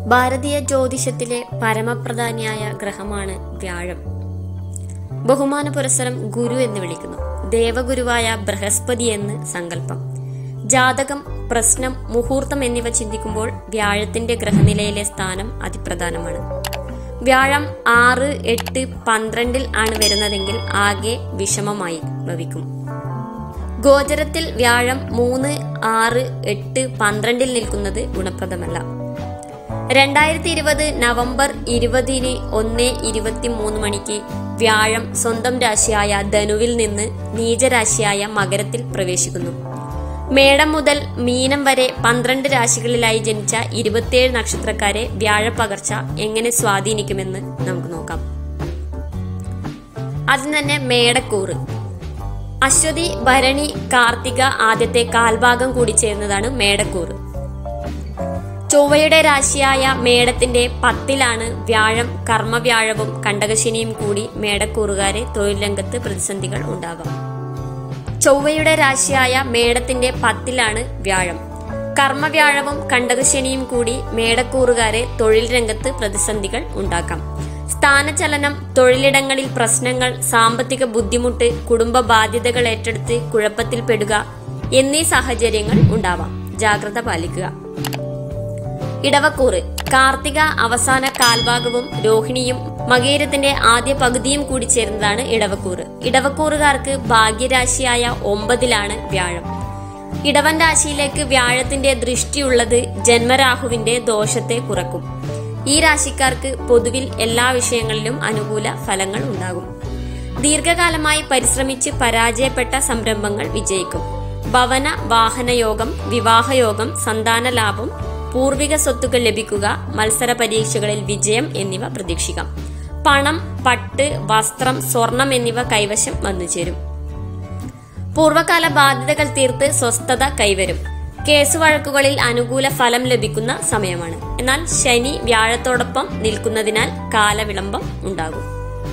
ഭാരതീയ ജ്യോതിഷത്തിലെ പരമപ്രധാനിയായ ഗ്രഹമാണ് വ്യാഴം ബഹുമാന പുരസ്സരം ഗുരു എന്ന് വിളിക്കുന്നു ദേവഗുരുവായ ബൃഹസ്പതി എന്ന് സങ്കല്പം ജാതകം പ്രശ്നം മുഹൂർത്തം എന്നിവ ചിന്തിക്കുമ്പോൾ വ്യാഴത്തിന്റെ ഗ്രഹനിലയിലെ സ്ഥാനം അതിപ്രധാനമാണ് വ്യാഴം ആറ് എട്ട് പന്ത്രണ്ടിൽ ആണ് വരുന്നതെങ്കിൽ ആകെ വിഷമമായി ഭവിക്കും ഗോചരത്തിൽ വ്യാഴം മൂന്ന് ആറ് എട്ട് പന്ത്രണ്ടിൽ നിൽക്കുന്നത് ഗുണപ്രദമല്ല രണ്ടായിരത്തി ഇരുപത് നവംബർ ഇരുപതിന് ഒന്ന് ഇരുപത്തി മൂന്ന് മണിക്ക് വ്യാഴം സ്വന്തം രാശിയായ ധനുവിൽ നിന്ന് നീചരാശിയായ മകരത്തിൽ പ്രവേശിക്കുന്നു മേടം മുതൽ മീനം വരെ പന്ത്രണ്ട് രാശികളിലായി ജനിച്ച ഇരുപത്തിയേഴ് നക്ഷത്രക്കാരെ വ്യാഴപ്പകർച്ച എങ്ങനെ സ്വാധീനിക്കുമെന്ന് നമുക്ക് നോക്കാം ആദ്യം തന്നെ മേടക്കൂറ് അശ്വതി ഭരണി കാർത്തിക ആദ്യത്തെ കാൽഭാഗം കൂടി ചേർന്നതാണ് മേടക്കൂറ് ചൊവ്വയുടെ രാശിയായ മേടത്തിന്റെ പത്തിലാണ് വ്യാഴം കർമ്മവ്യാഴവും കണ്ടകശനിയും കൂടി മേടക്കൂറുകാരെ തൊഴിൽ രംഗത്ത് പ്രതിസന്ധികൾ ഉണ്ടാകാം ചൊവ്വയുടെ രാശിയായ മേടത്തിന്റെ പത്തിലാണ് വ്യാഴം കർമ്മവ്യാഴവും കണ്ടകശനിയും കൂടി മേടക്കൂറുകാരെ തൊഴിൽ രംഗത്ത് പ്രതിസന്ധികൾ ഉണ്ടാക്കാം സ്ഥാനചലനം തൊഴിലിടങ്ങളിൽ പ്രശ്നങ്ങൾ സാമ്പത്തിക ബുദ്ധിമുട്ട് കുടുംബ ബാധ്യതകൾ ഏറ്റെടുത്ത് കുഴപ്പത്തിൽപ്പെടുക എന്നീ സാഹചര്യങ്ങൾ ഉണ്ടാവാം ജാഗ്രത പാലിക്കുക ഇടവക്കൂറ് കാർത്തിക അവസാന കാൽഭാഗവും രോഹിണിയും മകേരത്തിന്റെ ആദ്യ പകുതിയും കൂടി ചേർന്നതാണ് ഇടവക്കൂറ് ഇടവക്കൂറുകാർക്ക് ഭാഗ്യരാശിയായ ഒമ്പതിലാണ് വ്യാഴം ഇടവൻ രാശിയിലേക്ക് വ്യാഴത്തിന്റെ ദൃഷ്ടിയുള്ളത് ജന്മരാഹുവിന്റെ ദോഷത്തെ കുറക്കും ഈ രാശിക്കാർക്ക് പൊതുവിൽ എല്ലാ വിഷയങ്ങളിലും അനുകൂല ഫലങ്ങൾ ഉണ്ടാകും ദീർഘകാലമായി പരിശ്രമിച്ച് പരാജയപ്പെട്ട സംരംഭങ്ങൾ വിജയിക്കും ഭവന വാഹനയോഗം വിവാഹയോഗം സന്താന ലാഭം പൂർവിക സ്വത്തുക്കൾ ലഭിക്കുക മത്സര പരീക്ഷകളിൽ വിജയം എന്നിവ പ്രതീക്ഷിക്കാം പണം പട്ട് വസ്ത്രം സ്വർണം എന്നിവ കൈവശം വന്നു ചേരും പൂർവ്വകാല ബാധ്യതകൾ തീർത്ത് സ്വസ്ഥത കൈവരും കേസ് വഴക്കുകളിൽ അനുകൂല ഫലം ലഭിക്കുന്ന സമയമാണ് എന്നാൽ ശനി വ്യാഴത്തോടൊപ്പം നിൽക്കുന്നതിനാൽ കാലവിളംബം ഉണ്ടാകും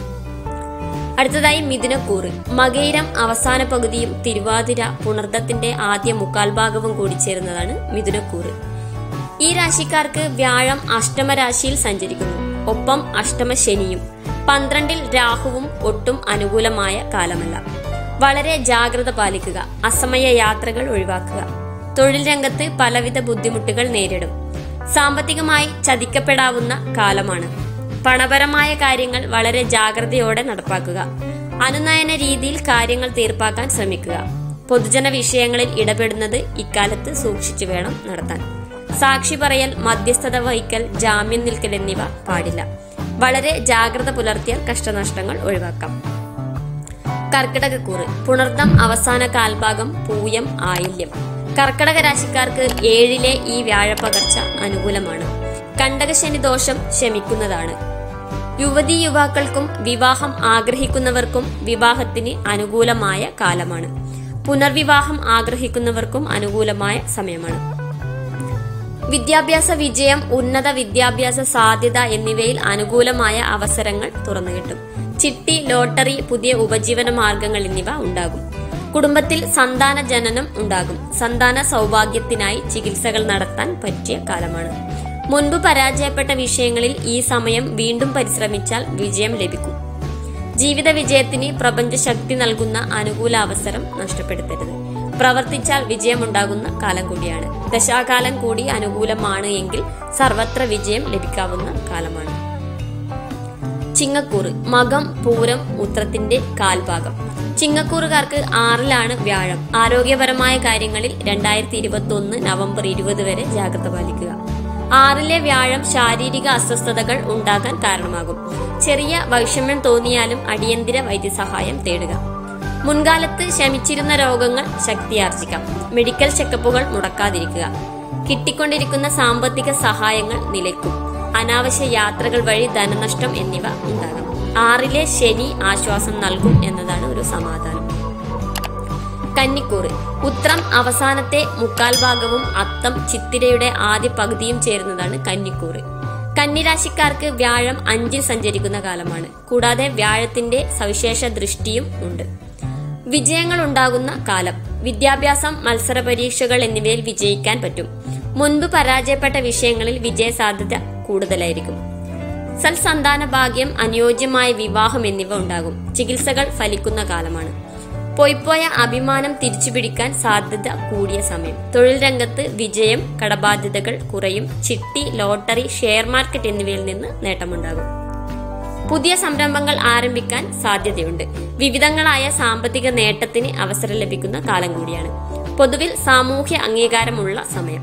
അടുത്തതായി മിഥുനക്കൂറ് മകയിരം അവസാന പകുതിയും തിരുവാതിര പുണർദത്തിന്റെ ആദ്യ മുക്കാൽ ഭാഗവും കൂടി ചേരുന്നതാണ് മിഥുനക്കൂറ് ഈ രാശിക്കാർക്ക് വ്യാഴം അഷ്ടമരാശിയിൽ സഞ്ചരിക്കുന്നു ഒപ്പം അഷ്ടമ ശനിയും പന്ത്രണ്ടിൽ രാഹുവും ഒട്ടും അനുകൂലമായ കാലമല്ല വളരെ ജാഗ്രത പാലിക്കുക അസമയ യാത്രകൾ ഒഴിവാക്കുക തൊഴിൽ രംഗത്ത് പലവിധ ബുദ്ധിമുട്ടുകൾ നേരിടും സാമ്പത്തികമായി ചതിക്കപ്പെടാവുന്ന കാലമാണ് പണപരമായ കാര്യങ്ങൾ വളരെ ജാഗ്രതയോടെ നടപ്പാക്കുക അനുനയന രീതിയിൽ കാര്യങ്ങൾ തീർപ്പാക്കാൻ ശ്രമിക്കുക പൊതുജന വിഷയങ്ങളിൽ ഇടപെടുന്നത് ഇക്കാലത്ത് സൂക്ഷിച്ചു വേണം നടത്താൻ സാക്ഷി പറയൽ മധ്യസ്ഥത വഹിക്കൽ ജാമ്യം നിൽക്കൽ എന്നിവ പാടില്ല വളരെ ജാഗ്രത പുലർത്തിയാൽ കഷ്ടനഷ്ടങ്ങൾ ഒഴിവാക്കാം കർക്കിടകക്കൂറ് പുണർദം അവസാന കാൽഭാഗം പൂയം ആയില്യം കർക്കിടക രാശിക്കാർക്ക് ഏഴിലെ ഈ വ്യാഴപ്പകർച്ച അനുകൂലമാണ് കണ്ടകശനി ദോഷം ശമിക്കുന്നതാണ് യുവതി യുവാക്കൾക്കും വിവാഹം ആഗ്രഹിക്കുന്നവർക്കും വിവാഹത്തിന് അനുകൂലമായ കാലമാണ് പുനർവിവാഹം ആഗ്രഹിക്കുന്നവർക്കും അനുകൂലമായ സമയമാണ് വിദ്യാഭ്യാസ വിജയം ഉന്നത വിദ്യാഭ്യാസ സാധ്യത എന്നിവയിൽ അനുകൂലമായ അവസരങ്ങൾ തുറന്നുകിട്ടും ചിട്ടി ലോട്ടറി പുതിയ ഉപജീവന മാർഗങ്ങൾ എന്നിവ ഉണ്ടാകും കുടുംബത്തിൽ സന്താന ജനനം ഉണ്ടാകും സന്താന സൗഭാഗ്യത്തിനായി ചികിത്സകൾ നടത്താൻ പറ്റിയ കാലമാണ് മുൻപ് പരാജയപ്പെട്ട വിഷയങ്ങളിൽ ഈ സമയം വീണ്ടും പരിശ്രമിച്ചാൽ വിജയം ലഭിക്കും ജീവിത വിജയത്തിന് പ്രപഞ്ച ശക്തി നൽകുന്ന അനുകൂല അവസരം നഷ്ടപ്പെടുത്തരുത് പ്രവർത്തിച്ചാൽ വിജയമുണ്ടാകുന്ന കാലം കൂടിയാണ് ദശാകാലം കൂടി അനുകൂലമാണ് എങ്കിൽ സർവത്ര വിജയം ലഭിക്കാവുന്ന കാലമാണ് ചിങ്ങക്കൂറ് മകം പൂരം ഉത്രത്തിന്റെ കാൽഭാഗം ചിങ്ങക്കൂറുകാർക്ക് ആറിലാണ് വ്യാഴം ആരോഗ്യപരമായ കാര്യങ്ങളിൽ രണ്ടായിരത്തി ഇരുപത്തി ഒന്ന് നവംബർ ഇരുപത് വരെ ജാഗ്രത പാലിക്കുക ആറിലെ വ്യാഴം ശാരീരിക അസ്വസ്ഥതകൾ ഉണ്ടാകാൻ കാരണമാകും ചെറിയ വൈഷമ്യം തോന്നിയാലും അടിയന്തര വൈദ്യസഹായം തേടുക മുൻകാലത്ത് ശമിച്ചിരുന്ന രോഗങ്ങൾ ശക്തിയാർജിക്കാം മെഡിക്കൽ ചെക്കപ്പുകൾ മുടക്കാതിരിക്കുക കിട്ടിക്കൊണ്ടിരിക്കുന്ന സാമ്പത്തിക സഹായങ്ങൾ നിലയ്ക്കും അനാവശ്യ യാത്രകൾ വഴി ധനനഷ്ടം എന്നിവ ഉണ്ടാകാം ആറിലെ ശനി ആശ്വാസം നൽകും എന്നതാണ് ഒരു സമാധാനം കന്നിക്കൂറ് ഉത്രം അവസാനത്തെ മുക്കാൽ ഭാഗവും അത്തം ചിത്തിരയുടെ ആദ്യ പകുതിയും ചേരുന്നതാണ് കന്നിക്കൂറ് കന്നിരാശിക്കാർക്ക് വ്യാഴം അഞ്ചിൽ സഞ്ചരിക്കുന്ന കാലമാണ് കൂടാതെ വ്യാഴത്തിന്റെ സവിശേഷ ദൃഷ്ടിയും ഉണ്ട് വിജയങ്ങൾ ഉണ്ടാകുന്ന കാലം വിദ്യാഭ്യാസം മത്സര പരീക്ഷകൾ എന്നിവയിൽ വിജയിക്കാൻ പറ്റും മുൻപ് പരാജയപ്പെട്ട വിഷയങ്ങളിൽ വിജയ സാധ്യത കൂടുതലായിരിക്കും സൽസന്താന ഭാഗ്യം അനുയോജ്യമായ വിവാഹം എന്നിവ ഉണ്ടാകും ചികിത്സകൾ ഫലിക്കുന്ന കാലമാണ് പോയിപ്പോയ അഭിമാനം തിരിച്ചുപിടിക്കാൻ സാധ്യത കൂടിയ സമയം തൊഴിൽ രംഗത്ത് വിജയം കടബാധ്യതകൾ കുറയും ചിട്ടി ലോട്ടറി ഷെയർ മാർക്കറ്റ് എന്നിവയിൽ നിന്ന് നേട്ടമുണ്ടാകും പുതിയ സംരംഭങ്ങൾ ആരംഭിക്കാൻ സാധ്യതയുണ്ട് വിവിധങ്ങളായ സാമ്പത്തിക നേട്ടത്തിന് അവസരം ലഭിക്കുന്ന കാലം കൂടിയാണ് പൊതുവിൽ സാമൂഹ്യ അംഗീകാരമുള്ള സമയം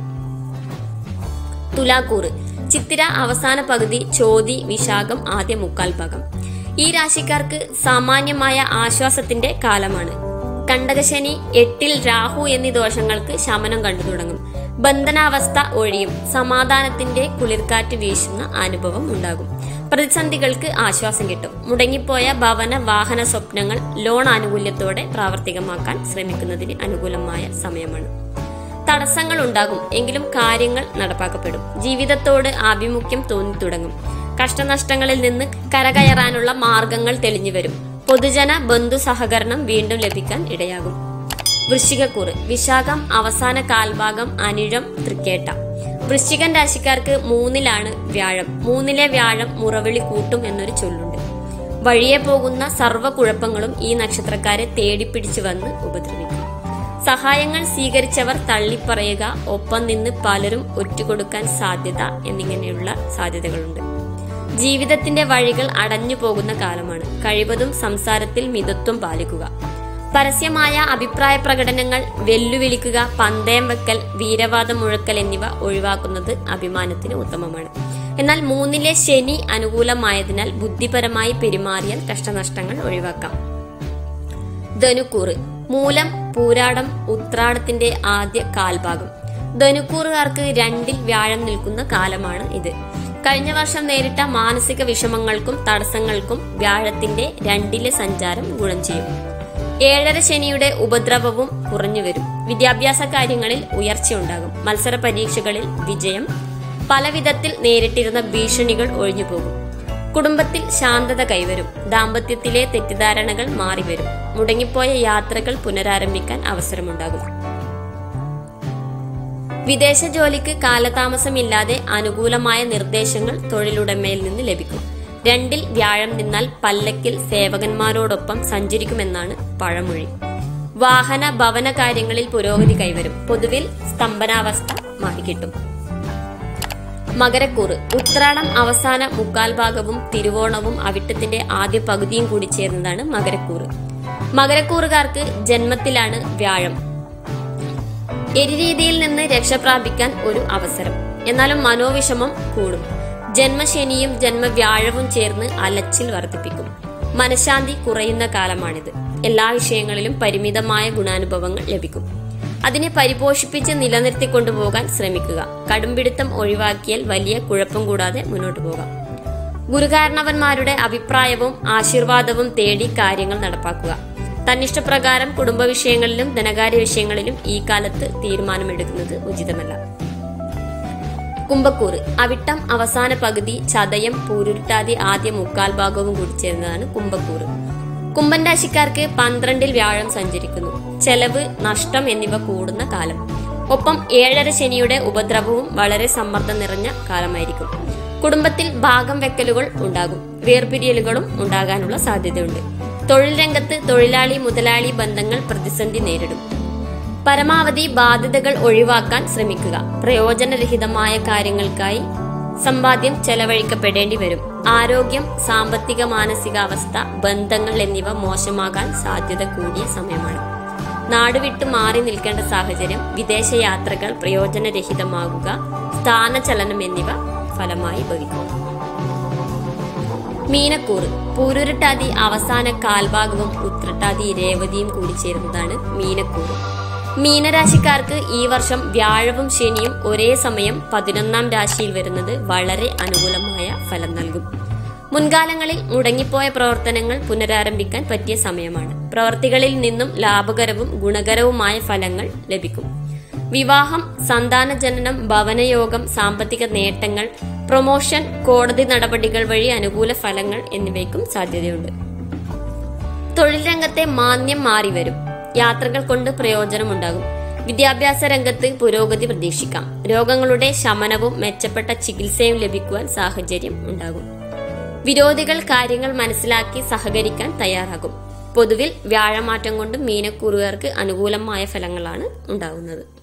തുലാക്കൂറ് ചിത്തിര അവസാന പകുതി ചോതി വിശാഖം ആദ്യ മുക്കാൽ ഭാഗം ഈ രാശിക്കാർക്ക് സാമാന്യമായ ആശ്വാസത്തിന്റെ കാലമാണ് കണ്ടകശനി എട്ടിൽ രാഹു എന്നീ ദോഷങ്ങൾക്ക് ശമനം കണ്ടു തുടങ്ങും ബന്ധനാവസ്ഥ ഒഴിയും സമാധാനത്തിന്റെ കുളിർക്കാറ്റ് വീശുന്ന അനുഭവം ഉണ്ടാകും പ്രതിസന്ധികൾക്ക് ആശ്വാസം കിട്ടും മുടങ്ങിപ്പോയ ഭവന വാഹന സ്വപ്നങ്ങൾ ലോൺ ആനുകൂല്യത്തോടെ പ്രാവർത്തികമാക്കാൻ ശ്രമിക്കുന്നതിന് അനുകൂലമായ സമയമാണ് തടസ്സങ്ങൾ ഉണ്ടാകും എങ്കിലും കാര്യങ്ങൾ നടപ്പാക്കപ്പെടും ജീവിതത്തോട് ആഭിമുഖ്യം തോന്നി തുടങ്ങും കഷ്ടനഷ്ടങ്ങളിൽ നിന്ന് കരകയറാനുള്ള മാർഗങ്ങൾ തെളിഞ്ഞു വരും പൊതുജന ബന്ധു സഹകരണം വീണ്ടും ലഭിക്കാൻ ഇടയാകും വൃശ്ചികക്കൂറ് വിശാഖം അവസാന കാൽഭാഗം അനിഴം തൃക്കേട്ട വൃശ്ചികൻ രാശിക്കാർക്ക് മൂന്നിലാണ് വ്യാഴം മൂന്നിലെ വ്യാഴം മുറവിളി കൂട്ടും എന്നൊരു ചൊല്ലുണ്ട് വഴിയെ പോകുന്ന സർവ്വ കുഴപ്പങ്ങളും ഈ നക്ഷത്രക്കാരെ തേടിപ്പിടിച്ചു വന്ന് ഉപദ്രവിക്കും സഹായങ്ങൾ സ്വീകരിച്ചവർ തള്ളിപ്പറയുക ഒപ്പം നിന്ന് പലരും ഒറ്റുകൊടുക്കാൻ സാധ്യത എന്നിങ്ങനെയുള്ള സാധ്യതകളുണ്ട് ജീവിതത്തിന്റെ വഴികൾ അടഞ്ഞു പോകുന്ന കാലമാണ് കഴിവതും സംസാരത്തിൽ മിതത്വം പാലിക്കുക പരസ്യമായ അഭിപ്രായ പ്രകടനങ്ങൾ വെല്ലുവിളിക്കുക പന്തയം വെക്കൽ വീരവാദം മുഴക്കൽ എന്നിവ ഒഴിവാക്കുന്നത് അഭിമാനത്തിന് ഉത്തമമാണ് എന്നാൽ മൂന്നിലെ ശനി അനുകൂലമായതിനാൽ ബുദ്ധിപരമായി പെരുമാറിയാൽ കഷ്ടനഷ്ടങ്ങൾ ഒഴിവാക്കാം ധനുക്കൂറ് മൂലം പൂരാടം ഉത്രാടത്തിന്റെ ആദ്യ കാൽഭാഗം ധനുക്കൂറുകാർക്ക് രണ്ടിൽ വ്യാഴം നിൽക്കുന്ന കാലമാണ് ഇത് കഴിഞ്ഞ വർഷം നേരിട്ട മാനസിക വിഷമങ്ങൾക്കും തടസ്സങ്ങൾക്കും വ്യാഴത്തിന്റെ രണ്ടിലെ സഞ്ചാരം ഗുണം ചെയ്യും ഏഴര ശനിയുടെ ഉപദ്രവവും കുറഞ്ഞു വരും വിദ്യാഭ്യാസ കാര്യങ്ങളിൽ ഉയർച്ചയുണ്ടാകും മത്സര പരീക്ഷകളിൽ വിജയം പലവിധത്തിൽ നേരിട്ടിരുന്ന ഭീഷണികൾ ഒഴിഞ്ഞുപോകും കുടുംബത്തിൽ ശാന്തത കൈവരും ദാമ്പത്യത്തിലെ തെറ്റിദ്ധാരണകൾ മാറിവരും മുടങ്ങിപ്പോയ യാത്രകൾ പുനരാരംഭിക്കാൻ അവസരമുണ്ടാകും വിദേശ ജോലിക്ക് കാലതാമസമില്ലാതെ അനുകൂലമായ നിർദ്ദേശങ്ങൾ തൊഴിലുടമയിൽ നിന്ന് ലഭിക്കും രണ്ടിൽ വ്യാഴം നിന്നാൽ പല്ലക്കിൽ സേവകന്മാരോടൊപ്പം സഞ്ചരിക്കുമെന്നാണ് പഴമൊഴി വാഹന ഭവന കാര്യങ്ങളിൽ പുരോഗതി കൈവരും പൊതുവിൽ സ്തംഭനാവസ്ഥ മാറിക്കിട്ടും മകരക്കൂറ് ഉത്രാടം അവസാന മുക്കാൽ ഭാഗവും തിരുവോണവും അവിട്ടത്തിന്റെ ആദ്യ പകുതിയും കൂടി ചേർന്നതാണ് മകരക്കൂറ് മകരക്കൂറുകാർക്ക് ജന്മത്തിലാണ് വ്യാഴം എരിരീതിയിൽ നിന്ന് രക്ഷപ്രാപിക്കാൻ ഒരു അവസരം എന്നാലും മനോവിഷമം കൂടും ജന്മശനിയും ജന്മവ്യാഴവും ചേർന്ന് അലച്ചിൽ വർദ്ധിപ്പിക്കും മനഃശാന്തി കുറയുന്ന കാലമാണിത് എല്ലാ വിഷയങ്ങളിലും പരിമിതമായ ഗുണാനുഭവങ്ങൾ ലഭിക്കും അതിനെ പരിപോഷിപ്പിച്ച് നിലനിർത്തിക്കൊണ്ടുപോകാൻ ശ്രമിക്കുക കടുംപിടുത്തം ഒഴിവാക്കിയാൽ വലിയ കുഴപ്പം കൂടാതെ മുന്നോട്ടു പോകാം ഗുരുകാരണവന്മാരുടെ അഭിപ്രായവും ആശീർവാദവും തേടി കാര്യങ്ങൾ നടപ്പാക്കുക തന്നിഷ്ടപ്രകാരം കുടുംബ വിഷയങ്ങളിലും ധനകാര്യ വിഷയങ്ങളിലും ഈ കാലത്ത് തീരുമാനമെടുക്കുന്നത് ഉചിതമല്ല കുംഭക്കൂറ് അവിട്ടം അവസാന പകുതി ചതയം പൂരുരുട്ടാതി ആദ്യ മുക്കാൽ ഭാഗവും കൂടി ചേർന്നതാണ് കുംഭക്കൂറ് കുംഭൻ രാശിക്കാർക്ക് പന്ത്രണ്ടിൽ വ്യാഴം സഞ്ചരിക്കുന്നു ചെലവ് നഷ്ടം എന്നിവ കൂടുന്ന കാലം ഒപ്പം ഏഴര ശനിയുടെ ഉപദ്രവവും വളരെ സമ്മർദ്ദം നിറഞ്ഞ കാലമായിരിക്കും കുടുംബത്തിൽ ഭാഗം വെക്കലുകൾ ഉണ്ടാകും വേർപിരിയലുകളും ഉണ്ടാകാനുള്ള സാധ്യതയുണ്ട് തൊഴിൽ രംഗത്ത് തൊഴിലാളി മുതലാളി ബന്ധങ്ങൾ പ്രതിസന്ധി നേരിടും പരമാവധി ബാധ്യതകൾ ഒഴിവാക്കാൻ ശ്രമിക്കുക പ്രയോജനരഹിതമായ കാര്യങ്ങൾക്കായി സമ്പാദ്യം ചെലവഴിക്കപ്പെടേണ്ടി വരും ആരോഗ്യം സാമ്പത്തിക മാനസികാവസ്ഥ ബന്ധങ്ങൾ എന്നിവ മോശമാകാൻ സാധ്യത കൂടിയ സമയമാണ് നാടുവിട്ട് മാറി നിൽക്കേണ്ട സാഹചര്യം വിദേശയാത്രകൾ പ്രയോജനരഹിതമാകുക സ്ഥാനചലനം എന്നിവ ഫലമായി ഭവിക്കും മീനക്കൂറ് പൂരുരുട്ടാതി അവസാന കാൽഭാഗവും ഉത്രട്ടാതി രേവതിയും കൂടി ചേരുന്നതാണ് മീനക്കൂറ് മീനരാശിക്കാർക്ക് ഈ വർഷം വ്യാഴവും ശനിയും ഒരേ സമയം പതിനൊന്നാം രാശിയിൽ വരുന്നത് വളരെ അനുകൂലമായ ഫലം നൽകും മുൻകാലങ്ങളിൽ മുടങ്ങിപ്പോയ പ്രവർത്തനങ്ങൾ പുനരാരംഭിക്കാൻ പറ്റിയ സമയമാണ് പ്രവർത്തികളിൽ നിന്നും ലാഭകരവും ഗുണകരവുമായ ഫലങ്ങൾ ലഭിക്കും വിവാഹം സന്താന ജനനം ഭവനയോഗം സാമ്പത്തിക നേട്ടങ്ങൾ പ്രൊമോഷൻ കോടതി നടപടികൾ വഴി അനുകൂല ഫലങ്ങൾ എന്നിവയ്ക്കും സാധ്യതയുണ്ട് തൊഴിൽ രംഗത്തെ മാന്യം മാറി വരും യാത്രകൾ കൊണ്ട് പ്രയോജനമുണ്ടാകും വിദ്യാഭ്യാസ രംഗത്ത് പുരോഗതി പ്രതീക്ഷിക്കാം രോഗങ്ങളുടെ ശമനവും മെച്ചപ്പെട്ട ചികിത്സയും ലഭിക്കുവാൻ സാഹചര്യം ഉണ്ടാകും വിരോധികൾ കാര്യങ്ങൾ മനസ്സിലാക്കി സഹകരിക്കാൻ തയ്യാറാകും പൊതുവിൽ വ്യാഴമാറ്റം കൊണ്ട് മീനക്കൂറുകാർക്ക് അനുകൂലമായ ഫലങ്ങളാണ് ഉണ്ടാകുന്നത്